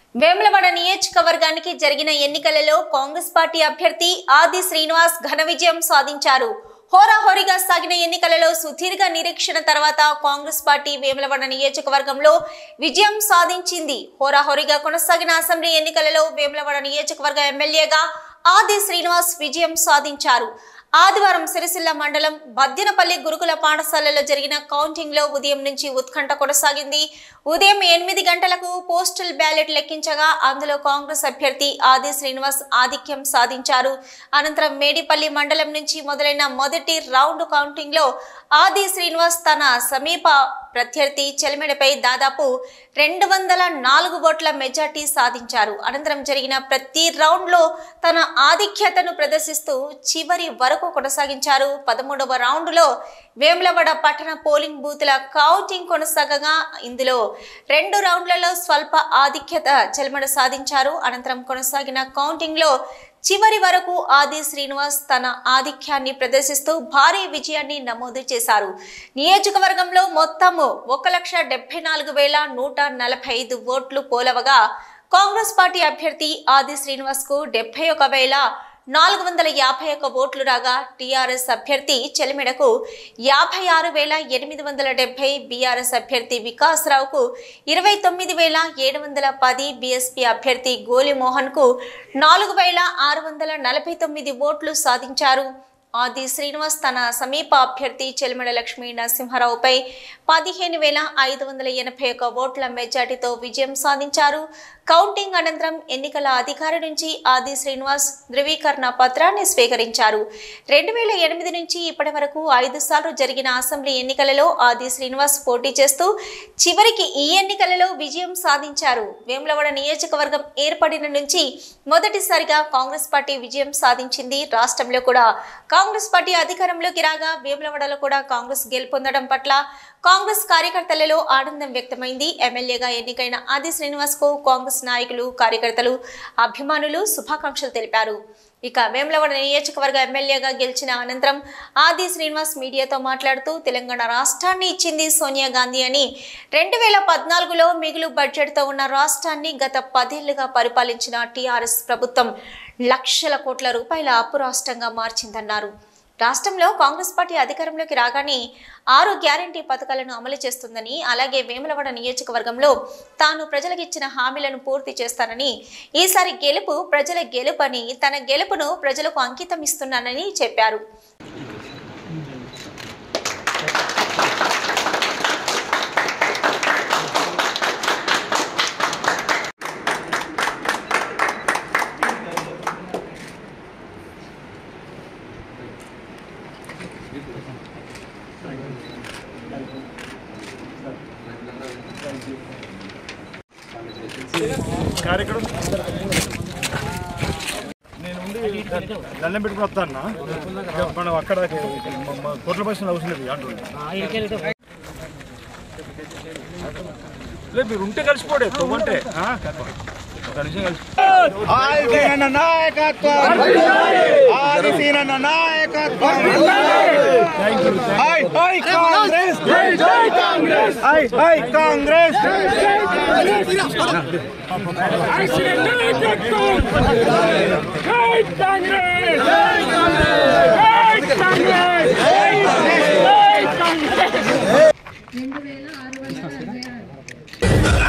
వేములవాడ నియోజకవర్గానికి జరిగిన ఎన్నికలలో కాంగ్రెస్ పార్టీ అభ్యర్థి ఆది శ్రీనివాస్ ఘన విజయం సాధించారు హోరాహోరీగా సాగిన ఎన్నికలలో సుదీర్ఘ నిరీక్షణ తర్వాత కాంగ్రెస్ పార్టీ వేములవాడ నియోజకవర్గంలో విజయం సాధించింది హోరాహోరీగా కొనసాగిన అసెంబ్లీ ఎన్నికలలో వేములవాడ నియోజకవర్గ ఎమ్మెల్యేగా ఆది శ్రీనివాస్ విజయం సాధించారు ఆదివారం సిరిసిల్ల మండలం బద్దినపల్లి గురుకుల పాఠశాలలో జరిగిన కౌంటింగ్ లో ఉదయం నుంచి ఉత్కంఠ కొనసాగింది ఉదయం ఎనిమిది గంటలకు పోస్టల్ బ్యాలెట్ లెక్కించగా అందులో కాంగ్రెస్ అభ్యర్థి ఆది శ్రీనివాస్ ఆధిక్యం సాధించారు అనంతరం మేడిపల్లి మండలం నుంచి మొదలైన మొదటి రౌండ్ కౌంటింగ్ లో ఆది శ్రీనివాస్ తన సమీప ప్రత్యర్థి చెలిమెడపై దాదాపు రెండు వందల నాలుగు ఓట్ల మెజార్టీ సాధించారు అనంతరం జరిగిన ప్రతి రౌండ్ లో తన ఆధిక్యతను ప్రదర్శిస్తూ చివరి వరకు కొనసాగించారు పదమూడవ రౌండ్ లో వేములవాడ పట్టణ పోలింగ్ బూతుల కౌంటింగ్ కొనసాగగా ఇందులో రెండు రౌండ్లలో స్వల్ప ఆధిక్యత చెలిమడ సాధించారు అనంతరం కొనసాగిన కౌంటింగ్ లో చివరి వరకు ఆది శ్రీనివాస్ తన ఆధిక్యాన్ని ప్రదర్శిస్తూ భారీ విజయాన్ని నమోదు చేశారు నియోజకవర్గంలో మొత్తము ఒక లక్ష డెబ్బై నాలుగు వేల నూట నలభై ఐదు ఓట్లు పోలవగా కాంగ్రెస్ పార్టీ అభ్యర్థి ఆది శ్రీనివాస్ కు డెబ్బై ఒక వేల నాలుగు వందల యాభై ఒక్క ఓట్లు రాగా టీఆర్ఎస్ అభ్యర్థి చెలిమెడకు యాభై ఆరు వేల ఎనిమిది వందల డెబ్బై బీఆర్ఎస్ అభ్యర్థి వికాసరావుకు ఇరవై తొమ్మిది వేల ఏడు వందల పది బీఎస్పీ అభ్యర్థి గోలిమోహన్కు నాలుగు వేల ఆరు వందల నలభై తొమ్మిది ఓట్లు సాధించారు ఆది శ్రీనివాస్ తన సమీప అభ్యర్థి చెలిమెడ లక్ష్మీ నరసింహారావుపై పదిహేను వేల ఐదు వందల ఎనభై ఒక్క ఓట్ల మెజార్టీతో విజయం సాధించారు కౌంటింగ్ అనంతరం ఎన్నికల అధికారి నుంచి ఆది శ్రీనివాస్ ధృవీకరణ పత్రాన్ని స్వీకరించారు రెండు వేల ఎనిమిది నుంచి ఇప్పటి వరకు ఐదు సార్లు జరిగిన అసెంబ్లీ ఎన్నికలలో ఆది శ్రీనివాస్ పోటీ చేస్తూ చివరికి ఈ ఎన్నికలలో విజయం సాధించారు వేములవాడ నియోజకవర్గం ఏర్పడిన నుంచి మొదటిసారిగా కాంగ్రెస్ పార్టీ విజయం సాధించింది రాష్ట్రంలో కూడా కాంగ్రెస్ పార్టీ అధికారంలోకి రాగా వేములవాడలో కూడా కాంగ్రెస్ గెలుపొందడం పట్ల కాంగ్రెస్ కార్యకర్తలలో ఆనందం వ్యక్తమైంది ఎమ్మెల్యేగా ఎన్నికైన ఆది శ్రీనివాస్ కు కాంగ్రెస్ నాయకులు కార్యకర్తలు అభిమానులు శుభాకాంక్షలు తెలిపారు ఇక వేములవాడ నియోజకవర్గ ఎమ్మెల్యేగా గెలిచిన అనంతరం ఆది శ్రీనివాస్ మీడియాతో మాట్లాడుతూ తెలంగాణ రాష్ట్రాన్ని ఇచ్చింది సోనియా గాంధీ అని రెండు వేల పద్నాలుగులో మిగులు బడ్జెట్తో ఉన్న రాష్ట్రాన్ని గత పదేళ్లుగా పరిపాలించిన టీఆర్ఎస్ ప్రభుత్వం లక్షల కోట్ల రూపాయల అప్పు రాష్ట్రంగా మార్చిందన్నారు రాష్ట్రంలో కాంగ్రెస్ పార్టీ అధికారంలోకి రాగానే ఆరు గ్యారంటీ పథకాలను అమలు చేస్తుందని అలాగే వేములవాడ నియోజకవర్గంలో తాను ప్రజలకు ఇచ్చిన హామీలను పూర్తి చేస్తానని ఈసారి గెలుపు ప్రజల గెలుపని తన గెలుపును ప్రజలకు అంకితం ఇస్తున్నానని చెప్పారు కార్యక్రమం నేను ఉండి దండం పెట్టుకుని వస్తాను మనం అక్కడ కోట్ల పైసలు అవసరం లేదు అంటున్నా లేదు మీరు ఉంటే కలిసిపోడే తవ్వంటే ఒక నిమిషం కలిసి ఆదిశీనన్న నాయకత్వం ఆదిశీనన్న నాయకత్వం హై హై కాంగ్రెస్ జై జై కాంగ్రెస్ హై హై కాంగ్రెస్ రెండు వేల ఆరు వందల అరవై ఆరు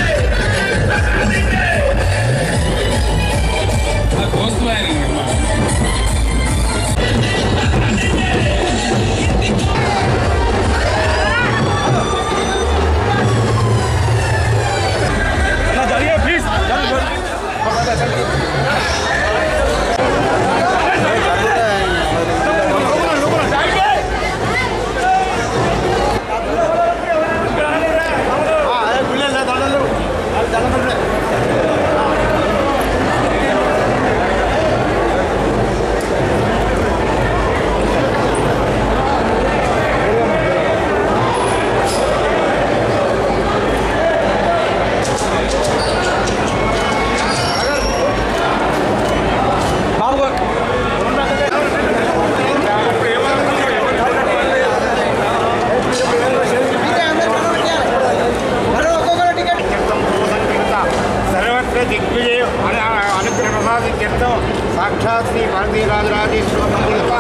జరిగే ప్లీజ్ క్షేత్ర దిగ్విజయ అనుగ్రహ ప్రసాదిత్యర్థం సాక్షాత్ శ్రీ భారతీయ రాజరాజేశ్వర మందిరత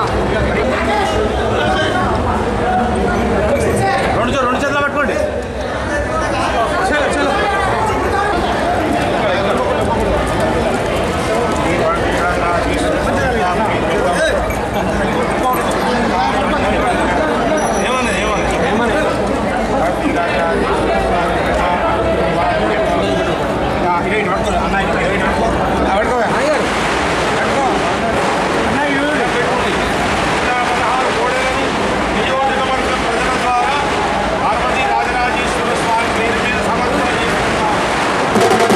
రెండు చే- రెండు చేతులు పట్టుకోండి శ్రీ భారతీయ రాజరాజేశ్వర ఏమన్నా ఏమన్నా భారతీయ రాజరాజేశ్వర అన్న ఇటు పట్టుకో. ఆ, పట్టుకో. పట్టుకో. అన్న ఇటు పెట్టుకోండి. ఇలా పదహారు కోడెలను నియోజకవర్గ ప్రజల ద్వారా పార్వతీ రాజరాజేశ్వర స్వామి పేరు మీద సమర్పణ చేస్తున్నాం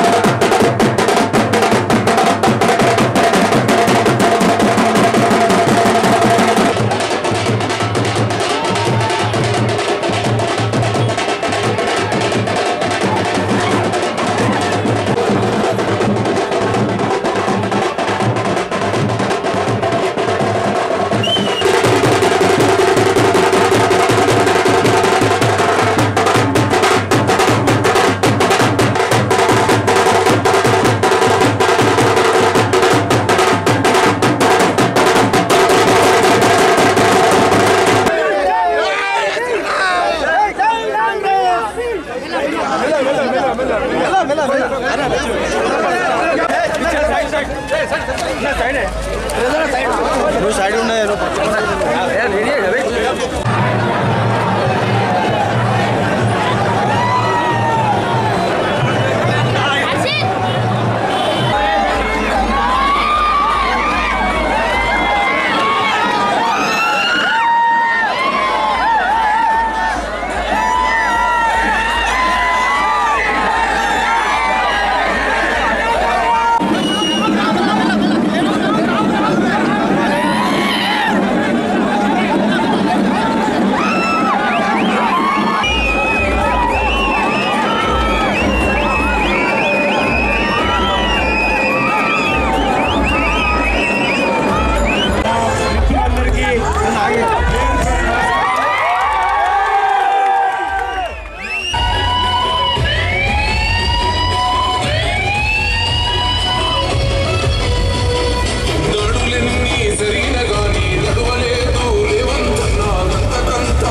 నడులెన్ని సరిన గాని నడవలేదు లేవంతన్నా గంతకంత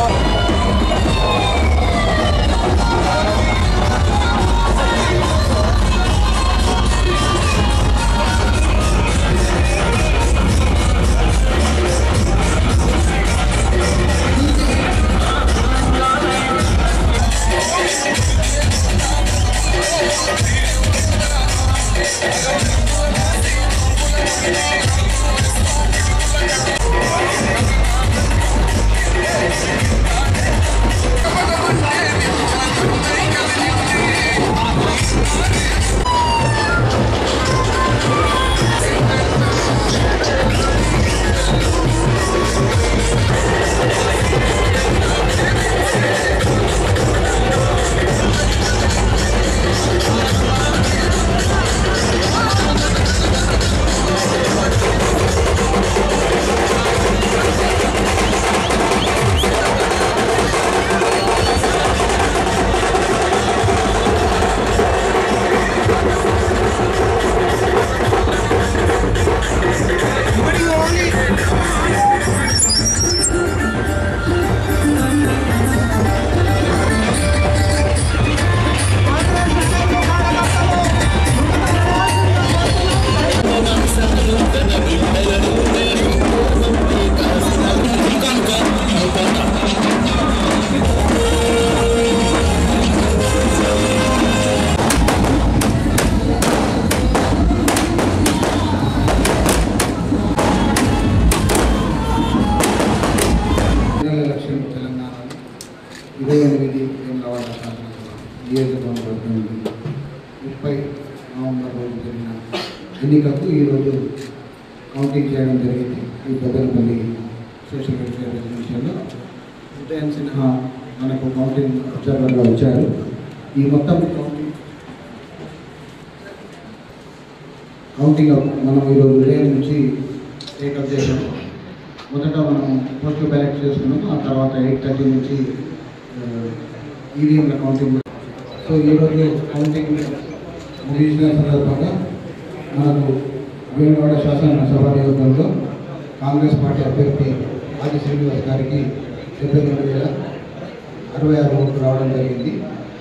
జనరల్ ఎలక్షన్ తెలంగాణలో ఇరవై ఎనిమిది వేములవాడ శాసనసభ నియోజకవర్గం నుండి ముప్పై నవంబర్ రోజు జరిగిన ఎన్నికకు ఈరోజు కౌంటింగ్ చేయడం జరిగింది ఈ పెద్దలపల్లి సోషల్ వెల్ఫేర్ రెసిడెన్షియల్లో ఉదయన్ సిన్హా మనకు కౌంటింగ్ అబ్జర్వర్గా వచ్చారు ఈ మొత్తం కౌంటింగ్ కౌంటింగ్ అప్ మనం ఈరోజు ఉదయం నుంచి టేకప్ చేసాం మొదట మనం పోస్టల్ బ్యాలెట్ చేసుకున్నాము ఆ తర్వాత ఎయిట్ థర్టీ నుంచి ఈవీఎంల కౌంటింగ్ సో ఈరోజు కౌంటింగ్ ముగించిన సందర్భంగా మనకు వేణువాడ శాసనసభ నియోజకవర్గంలో కాంగ్రెస్ పార్టీ అభ్యర్థి ఆది శ్రీనివాస్ గారికి డెబ్బై రెండు వేల అరవై ఆరు ఓట్లు రావడం జరిగింది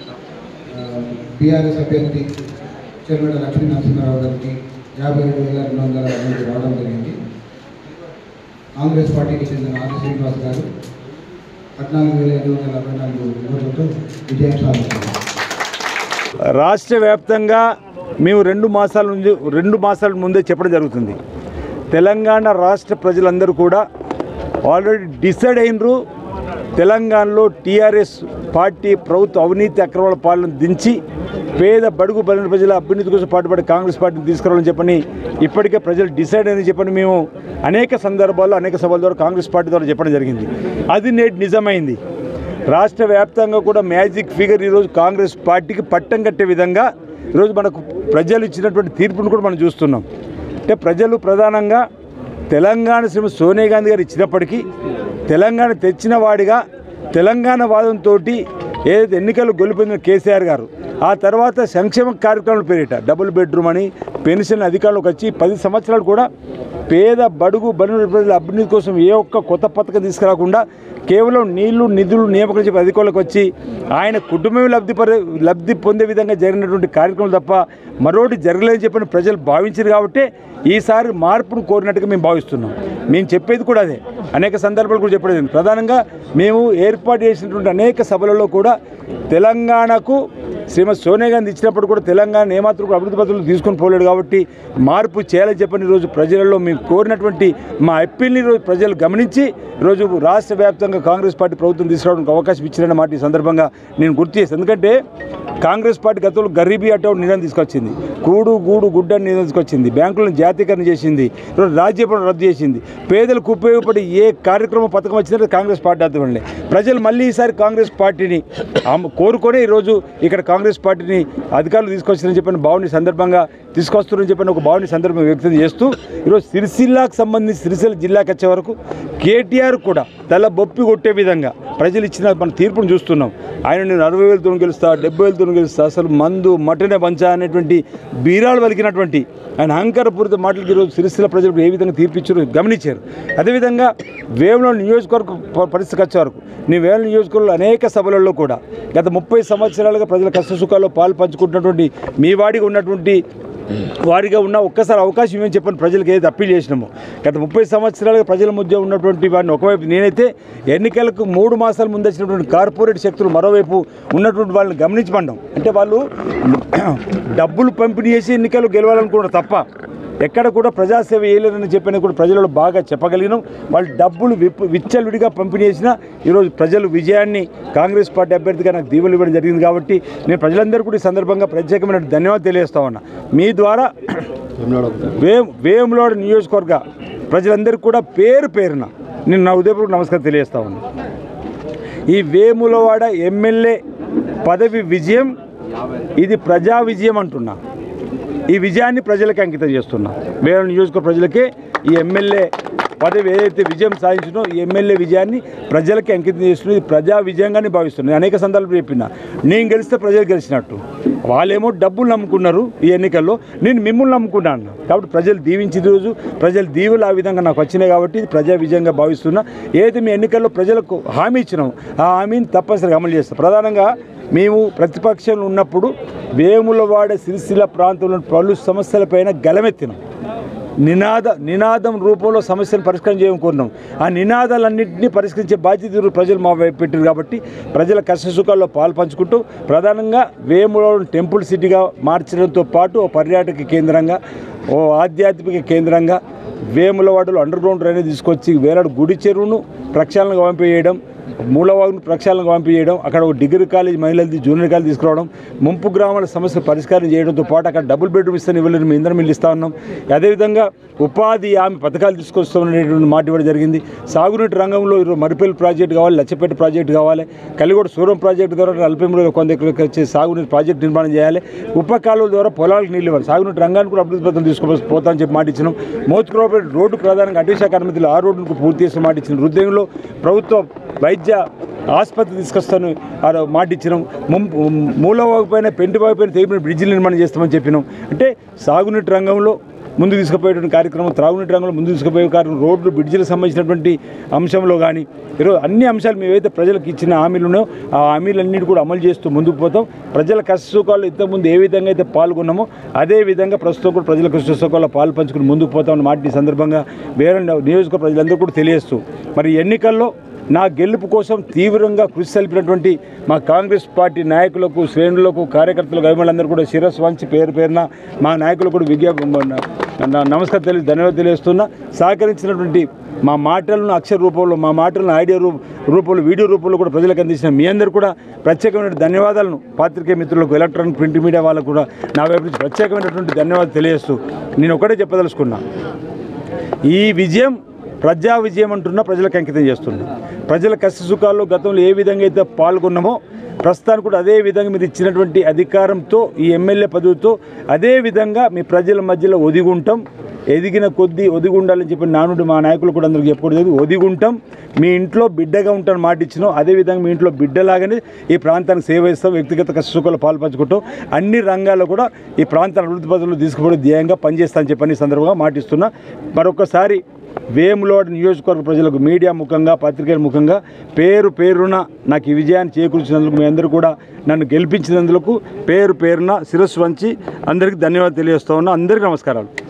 బీఆర్ఎస్ అభ్యర్థి చెరుగడ లక్ష్మీ నరసింహారావు గారికి యాభై ఏడు వేల రెండు వందల రెండు రావడం జరిగింది కాంగ్రెస్ పార్టీకి చెందిన ఆది శ్రీనివాస్ గారు పద్నాలుగు వేల ఐదు వందల అరవై నాలుగు ఓట్లతో విజయం సాధించారు రాష్ట్ర వ్యాప్తంగా మేము రెండు మాసాల నుంచి రెండు మాసాల ముందే చెప్పడం జరుగుతుంది తెలంగాణ రాష్ట్ర ప్రజలందరూ కూడా ఆల్రెడీ డిసైడ్ అయినరు తెలంగాణలో టీఆర్ఎస్ పార్టీ ప్రభుత్వ అవినీతి అక్రమాల పాలన దించి పేద బడుగు బలిన ప్రజల అభ్యున్నతి కోసం పాటుపడి కాంగ్రెస్ పార్టీని తీసుకురావాలని చెప్పని ఇప్పటికే ప్రజలు డిసైడ్ అని చెప్పని మేము అనేక సందర్భాల్లో అనేక సభల ద్వారా కాంగ్రెస్ పార్టీ ద్వారా చెప్పడం జరిగింది అది నేటి నిజమైంది రాష్ట్ర వ్యాప్తంగా కూడా మ్యాజిక్ ఫిగర్ ఈరోజు కాంగ్రెస్ పార్టీకి పట్టం కట్టే విధంగా ఈరోజు మనకు ప్రజలు ఇచ్చినటువంటి తీర్పును కూడా మనం చూస్తున్నాం అంటే ప్రజలు ప్రధానంగా తెలంగాణ శ్రీమతి సోనియా గాంధీ గారు ఇచ్చినప్పటికీ తెలంగాణ తెచ్చిన వాడిగా తెలంగాణ వాదంతో ఏదైతే ఎన్నికలు గెలిపోయిన కేసీఆర్ గారు ఆ తర్వాత సంక్షేమ కార్యక్రమాల పేరిట డబుల్ బెడ్రూమ్ అని పెన్షన్ అధికారులకు వచ్చి పది సంవత్సరాలు కూడా పేద బడుగు బడుగు ప్రజల అభివృద్ధి కోసం ఏ ఒక్క కొత్త పథకం తీసుకురాకుండా కేవలం నీళ్లు నిధులు నియామకం చెప్పి అధికారులకు వచ్చి ఆయన కుటుంబం లబ్ధి పడే లబ్ధి పొందే విధంగా జరిగినటువంటి కార్యక్రమం తప్ప మరోటి జరగలేదని చెప్పని ప్రజలు భావించారు కాబట్టి ఈసారి మార్పును కోరినట్టుగా మేము భావిస్తున్నాం మేము చెప్పేది కూడా అదే అనేక సందర్భాలు కూడా చెప్పేది ప్రధానంగా మేము ఏర్పాటు చేసినటువంటి అనేక సభలలో కూడా తెలంగాణకు శ్రీమతి సోనియా గాంధీ ఇచ్చినప్పుడు కూడా తెలంగాణ ఏమాత్రం కూడా అభివృద్ధి పత్రాలు తీసుకొని పోలేడు కాబట్టి మార్పు చేయాలని చెప్పని ఈరోజు ప్రజలలో మేము కోరినటువంటి మా అప్పీల్ని ఈరోజు ప్రజలు గమనించి ఈరోజు రాష్ట్ర వ్యాప్తంగా కాంగ్రెస్ పార్టీ ప్రభుత్వం తీసుకురావడానికి అవకాశం ఇచ్చిన మాట ఈ సందర్భంగా నేను గుర్తు చేస్తాను ఎందుకంటే కాంగ్రెస్ పార్టీ గతంలో గరీబీ అటౌ నిర్ణయం తీసుకొచ్చింది కూడు గూడు గుడ్డ అని నిర్ణయం తీసుకొచ్చింది బ్యాంకులను జాతీకరణ చేసింది ఈరోజు రాజ్యపాలన రద్దు చేసింది పేదలకు ఉపయోగపడి ఏ కార్యక్రమం పథకం వచ్చినా కాంగ్రెస్ పార్టీ ఆధ్వర్యంలో ప్రజలు మళ్ళీ ఈసారి కాంగ్రెస్ పార్టీని ఆమె కోరుకొని ఈరోజు ఇక్కడ కాంగ్రెస్ పార్టీని అధికారులు తీసుకొచ్చారని చెప్పిన భావని సందర్భంగా తీసుకొస్తున్నారని చెప్పిన ఒక భావని సందర్భం వ్యక్తం చేస్తూ ఈరోజు సిరిసిల్లాకు సంబంధించి సిరిసిల్ల జిల్లాకి వచ్చే వరకు కేటీఆర్ కూడా తల బొప్పి కొట్టే విధంగా ప్రజలు ఇచ్చిన మన తీర్పును చూస్తున్నాం ఆయన నేను అరవై వేలతో గెలుస్తా డెబ్బై వేలతో గెలుస్తా అసలు మందు మటనే పంచా అనేటువంటి బీరాలు పలికినటువంటి ఆయన అహంకారపూరిత మాటలకు ఈరోజు సిరిసిల్ల ప్రజలకు ఏ విధంగా తీర్పిచ్చారో గమనించారు అదేవిధంగా వేములో నియోజకవర్గ ప- పరిస్థితికి వచ్చే వరకు నీ వేల నియోజకవర్గంలో అనేక సభలలో కూడా గత ముప్పై సంవత్సరాలుగా ప్రజల కష్ట సుఖాల్లో పాలు పంచుకుంటున్నటువంటి మీ వాడిగా ఉన్నటువంటి వారిగా ఉన్న ఒక్కసారి అవకాశం ఇవ్వని చెప్పని ప్రజలకు ఏదైతే అప్పీల్ చేసినామో గత ముప్పై సంవత్సరాలుగా ప్రజల మధ్య ఉన్నటువంటి వారిని ఒకవైపు నేనైతే ఎన్నికలకు మూడు మాసాల ముందు వచ్చినటువంటి కార్పొరేట్ శక్తులు మరోవైపు ఉన్నటువంటి వాళ్ళని గమనించమండం అంటే వాళ్ళు డబ్బులు పంపిణీ చేసి ఎన్నికలు గెలవాలనుకున్నారు తప్ప ఎక్కడ కూడా ప్రజాసేవ చేయలేదని చెప్పిన కూడా ప్రజలలో బాగా చెప్పగలిగినాం వాళ్ళు డబ్బులు విప్ విచ్చలవిడిగా పంపిణీ చేసినా ఈరోజు ప్రజలు విజయాన్ని కాంగ్రెస్ పార్టీ అభ్యర్థిగా నాకు దీవెలు ఇవ్వడం జరిగింది కాబట్టి నేను ప్రజలందరూ కూడా ఈ సందర్భంగా ప్రత్యేకమైన ధన్యవాదాలు తెలియజేస్తా ఉన్నా మీ ద్వారా వే వేములోడ నియోజకవర్గ ప్రజలందరికీ కూడా పేరు పేరున నేను నా ఉదయపూర్వక నమస్కారం తెలియజేస్తా ఉన్నా ఈ వేములవాడ ఎమ్మెల్యే పదవి విజయం ఇది ప్రజా విజయం అంటున్నా ఈ విజయాన్ని ప్రజలకి అంకితం చేస్తున్నా వేరే నియోజకవర్గ ప్రజలకే ఈ ఎమ్మెల్యే పదవి ఏదైతే విజయం సాధించినో ఈ ఎమ్మెల్యే విజయాన్ని ప్రజలకి అంకితం చేస్తున్నా ఇది ప్రజా విజయంగానే భావిస్తున్నాను నేను అనేక సందర్భాలు చెప్పిన నేను గెలిస్తే ప్రజలు గెలిచినట్టు వాళ్ళేమో డబ్బులు నమ్ముకున్నారు ఈ ఎన్నికల్లో నేను మిమ్మల్ని నమ్ముకున్నాను కాబట్టి ప్రజలు దీవించిన రోజు ప్రజలు దీవులు ఆ విధంగా నాకు వచ్చినాయి కాబట్టి ఇది ప్రజా విజయంగా భావిస్తున్నా ఏదైతే మీ ఎన్నికల్లో ప్రజలకు హామీ ఇచ్చినాం ఆ హామీని తప్పనిసరిగా అమలు చేస్తాం ప్రధానంగా మేము ప్రతిపక్షంలో ఉన్నప్పుడు వేములవాడ సిరిసిల్ల ప్రాంతంలో పలు సమస్యలపైన గలమెత్తినాం నినాద నినాదం రూపంలో సమస్యను పరిష్కారం చేయడం కోరినాం ఆ నినాదాలన్నింటినీ పరిష్కరించే బాధ్యత ఈరోజు ప్రజలు మా వైపు పెట్టారు కాబట్టి ప్రజల కష్ట సుఖాల్లో పాలు పంచుకుంటూ ప్రధానంగా వేములవాడ టెంపుల్ సిటీగా మార్చడంతో పాటు ఓ పర్యాటక కేంద్రంగా ఓ ఆధ్యాత్మిక కేంద్రంగా వేములవాడలో అండర్ గ్రౌండ్ డ్రైనేజ్ తీసుకొచ్చి వేలాడు గుడి చెరువును ప్రక్షాళనగా పంపించేయడం మూలవాగును ప్రక్షాళనగా పంపించేయడం అక్కడ ఒక డిగ్రీ కాలేజ్ మహిళలది జూనియర్ కాలేజ్ తీసుకురావడం ముంపు గ్రామాల సమస్య పరిష్కారం చేయడంతో పాటు అక్కడ డబుల్ బెడ్రూమ్ ఇస్తాను ఇవ్వలేదు మీ ఇంధనం మిల్లు ఇస్తా ఉన్నాం అదేవిధంగా ఉపాధి హామీ పథకాలు తీసుకొస్తామనేటువంటి మాట ఇవ్వడం జరిగింది సాగునీటి రంగంలో ఈరోజు మరిపల్లి ప్రాజెక్ట్ కావాలి లచ్చపేట ప్రాజెక్ట్ కావాలి కలిగొడ సూరం ప్రాజెక్టు ద్వారా నలభై మూడు వేల కొంత ఎకరాలకు వచ్చే సాగునీటి ప్రాజెక్ట్ నిర్మాణం చేయాలి ఉప కాలువల ద్వారా పొలాలకు నీళ్ళు ఇవ్వాలి సాగునీటి రంగానికి కూడా అభివృద్ధి పథకం తీసుకుపోతామని చెప్పి మాట ఇచ్చినాం మోత్కురావుపేట రోడ్డు ప్రధానంగా అటవీ శాఖ అనుమతులు ఆ రోడ్డుకు పూర్తి చేసిన మాట ఇచ్చిన హృదయంలో ప్రభుత్వ వైద్య ఆసుపత్రి తీసుకొస్తాను ఆ రో- మాట ఇచ్చినాం ముం- మూల వాగిపోయిన పెంటి వాగిపోయిన తెగిపోయిన బ్రిడ్జిలు నిర్మాణం చేస్తామని చెప్పినాం అంటే సాగునీటి రంగంలో ముందు తీసుకుపోయేటువంటి కార్యక్రమం త్రాగునీటి రంగంలో ముందు తీసుకుపోయే కార్యక్రమం రోడ్లు బ్రిడ్జిలకు సంబంధించినటువంటి అంశంలో కానీ ఈరోజు అన్ని అంశాలు మేమైతే ప్రజలకు ఇచ్చిన హామీలు ఉన్నాయో ఆ హామీలన్నిటి కూడా అమలు చేస్తూ ముందుకు పోతాం ప్రజల కష్ట సుఖాలు ఇంతకుముందు ఏ విధంగా అయితే పాల్గొన్నామో అదే విధంగా ప్రస్తుతం కూడా ప్రజల కష్ట సుఖాల్లో పాలు పంచుకుని ముందుకు పోతామన్న మాట ఈ సందర్భంగా వేరే నియోజకవర్గ ప్రజలందరూ కూడా తెలియజేస్తూ మరి ఎన్నికల్లో నా గెలుపు కోసం తీవ్రంగా కృషి సల్పినటువంటి మా కాంగ్రెస్ పార్టీ నాయకులకు శ్రేణులకు కార్యకర్తలకు అభిమానులందరూ కూడా శిరస్సు వంచి పేరు పేరున మా నాయకులు కూడా విజ్ఞాప నా నమస్కారం తెలియ ధన్యవాదాలు తెలియజేస్తున్నా సహకరించినటువంటి మా మాటలను అక్షర రూపంలో మా మాటలను ఆడియో రూ రూపంలో వీడియో రూపంలో కూడా ప్రజలకు అందించిన మీ అందరూ కూడా ప్రత్యేకమైన ధన్యవాదాలను పాత్రికేయ మిత్రులకు ఎలక్ట్రానిక్ ప్రింట్ మీడియా వాళ్ళకు కూడా నా వైపు నుంచి ప్రత్యేకమైనటువంటి ధన్యవాదాలు తెలియజేస్తూ నేను ఒకటే చెప్పదలుచుకున్నా ఈ విజయం ప్రజా విజయం అంటున్నా ప్రజలకు అంకితం చేస్తున్నా ప్రజల కష్ట సుఖాల్లో గతంలో ఏ విధంగా అయితే పాల్గొన్నామో ప్రస్తుతానికి కూడా అదే విధంగా మీరు ఇచ్చినటువంటి అధికారంతో ఈ ఎమ్మెల్యే పదవితో అదే విధంగా మీ ప్రజల మధ్యలో ఒదిగుంటాం ఎదిగిన కొద్దీ ఒదిగి ఉండాలని చెప్పి నానుడు మా నాయకులు కూడా అందరికి చెప్పకూడదు ఒదిగుంటాం మీ ఇంట్లో బిడ్డగా ఉంటాను మాట ఇచ్చినాం అదేవిధంగా మీ ఇంట్లో బిడ్డలాగానే ఈ ప్రాంతానికి సేవ ఇస్తాం వ్యక్తిగత కష్ట సుఖాలు పాల్పంచుకుంటాం అన్ని రంగాల్లో కూడా ఈ ప్రాంతాన్ని అభివృద్ధి పథకంలో తీసుకుపోవడం ధ్యేయంగా పనిచేస్తానని చెప్పని ఈ సందర్భంగా మాటిస్తున్నా మరొకసారి వేములోడ్ నియోజకవర్గ ప్రజలకు మీడియా ముఖంగా పత్రికల ముఖంగా పేరు పేరున నాకు ఈ విజయాన్ని చేకూర్చినందుకు మీ అందరూ కూడా నన్ను గెలిపించినందుకు పేరు పేరున శిరస్సు వంచి అందరికీ ధన్యవాదాలు తెలియజేస్తా ఉన్నా అందరికీ నమస్కారాలు